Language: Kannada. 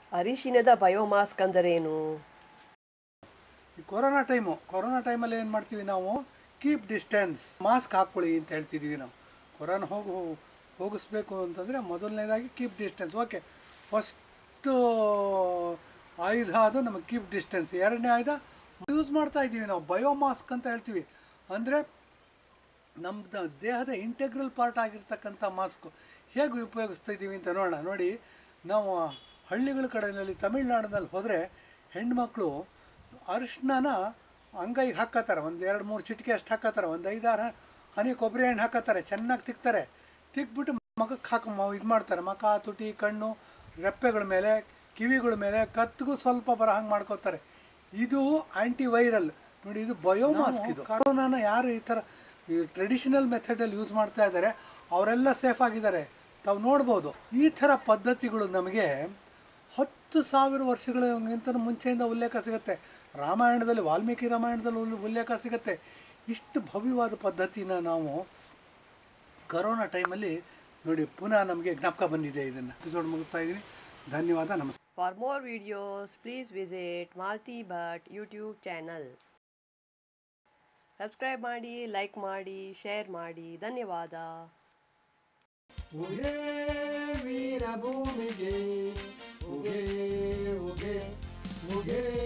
ಅರಿಶಿನದ ಬಯೋಮಾಸ್ಕ್ ಅಂದರೇನು ಈ ಕೊರೋನಾ ಟೈಮು ಕೊರೋನಾ ಟೈಮಲ್ಲಿ ಏನು ಮಾಡ್ತೀವಿ ನಾವು ಕೀಪ್ ಡಿಸ್ಟೆನ್ಸ್ ಮಾಸ್ಕ್ ಹಾಕ್ಕೊಳ್ಳಿ ಅಂತ ಹೇಳ್ತಿದ್ದೀವಿ ನಾವು ಕೊರೋನಾ ಹೋಗು ಹೋಗಿಸ್ಬೇಕು ಅಂತಂದರೆ ಮೊದಲನೇದಾಗಿ ಕೀಪ್ ಡಿಸ್ಟೆನ್ಸ್ ಓಕೆ ಫಸ್ಟು ಆಯುಧ ಅದು ನಮಗೆ ಕೀಪ್ ಡಿಸ್ಟೆನ್ಸ್ ಎರಡನೇ ಆಯುಧ ಯೂಸ್ ಮಾಡ್ತಾ ಇದ್ದೀವಿ ನಾವು ಬಯೋ ಮಾಸ್ಕ್ ಅಂತ ಹೇಳ್ತೀವಿ ಅಂದರೆ ನಮ್ಮ ದೇಹದ ಇಂಟೆಗ್ರಲ್ ಪಾರ್ಟ್ ಆಗಿರ್ತಕ್ಕಂಥ ಮಾಸ್ಕು ಹೇಗೆ ಉಪಯೋಗಿಸ್ತಾ ಇದ್ದೀವಿ ಅಂತ ನೋಡೋಣ ನೋಡಿ ನಾವು ಹಳ್ಳಿಗಳ ಕಡೆಯಲ್ಲಿ ತಮಿಳ್ನಾಡಿನಲ್ಲಿ ಹೋದರೆ ಹೆಣ್ಮಕ್ಳು ಅರಿಶಿನ ಅಂಗೈಗೆ ಹಾಕತ್ತಾರೆ ಒಂದು ಎರಡು ಮೂರು ಚಿಟಿಕೆ ಅಷ್ಟು ಹಾಕತ್ತಾರೆ ಒಂದು ಐದಾರು ಹನಿ ಕೊಬ್ಬರಿ ಎಣ್ಣೆ ಹಾಕತ್ತಾರೆ ಚೆನ್ನಾಗಿ ತಿಕ್ತಾರೆ ತಿಕ್ಬಿಟ್ಟು ಮಗಕ್ಕೆ ಹಾಕಿ ಇದು ಮಾಡ್ತಾರೆ ಮಖ ತುಟಿ ಕಣ್ಣು ರೆಪ್ಪೆಗಳ ಮೇಲೆ ಕಿವಿಗಳ ಮೇಲೆ ಕತ್ತಿಗೂ ಸ್ವಲ್ಪ ಬರೋ ಹಂಗೆ ಮಾಡ್ಕೋತಾರೆ ಇದು ಆ್ಯಂಟಿ ವೈರಲ್ ನೋಡಿ ಇದು ಬಯೋಮಾಸ್ಕ್ ಇದು ಕರೋನಾನ ಯಾರು ಈ ಥರ ಈ ಟ್ರೆಡಿಷನಲ್ ಮೆಥಡಲ್ಲಿ ಯೂಸ್ ಮಾಡ್ತಾ ಇದ್ದಾರೆ ಅವರೆಲ್ಲ ಸೇಫ್ ಆಗಿದ್ದಾರೆ ತಾವು ನೋಡ್ಬೋದು ಈ ಥರ ಪದ್ಧತಿಗಳು ನಮಗೆ ಹತ್ತು ಸಾವಿರ ವರ್ಷಗಳಿಗಿಂತ ಮುಂಚೆಯಿಂದ ಉಲ್ಲೇಖ ಸಿಗುತ್ತೆ ರಾಮಾಯಣದಲ್ಲಿ ವಾಲ್ಮೀಕಿ ರಾಮಾಯಣದಲ್ಲಿ ಉಲ್- ಉಲ್ಲೇಖ ಸಿಗುತ್ತೆ ಇಷ್ಟು ಭವ್ಯವಾದ ಪದ್ಧತಿನ ನಾವು ಕರೋನಾ ಟೈಮಲ್ಲಿ ನೋಡಿ ಪುನಃ ನಮಗೆ ಜ್ಞಾಪಕ ಬಂದಿದೆ ಇದನ್ನು ಎಪಿಸೋಡ್ ಮುಗಿಸ್ತಾ ಇದ್ದೀನಿ ಧನ್ಯವಾದ ನಮಸ್ಕಾರ For more videos, please visit Malti Bhatt YouTube channel. Subscribe ಮಾಡಿ ಲೈಕ್ ಮಾಡಿ ಶೇರ್ ಮಾಡಿ ಧನ್ಯವಾದ ಉಗೇ ವೀರಭೂಮಿಗೆ ಉಗೇ ಉಗೇ ಉಗೇ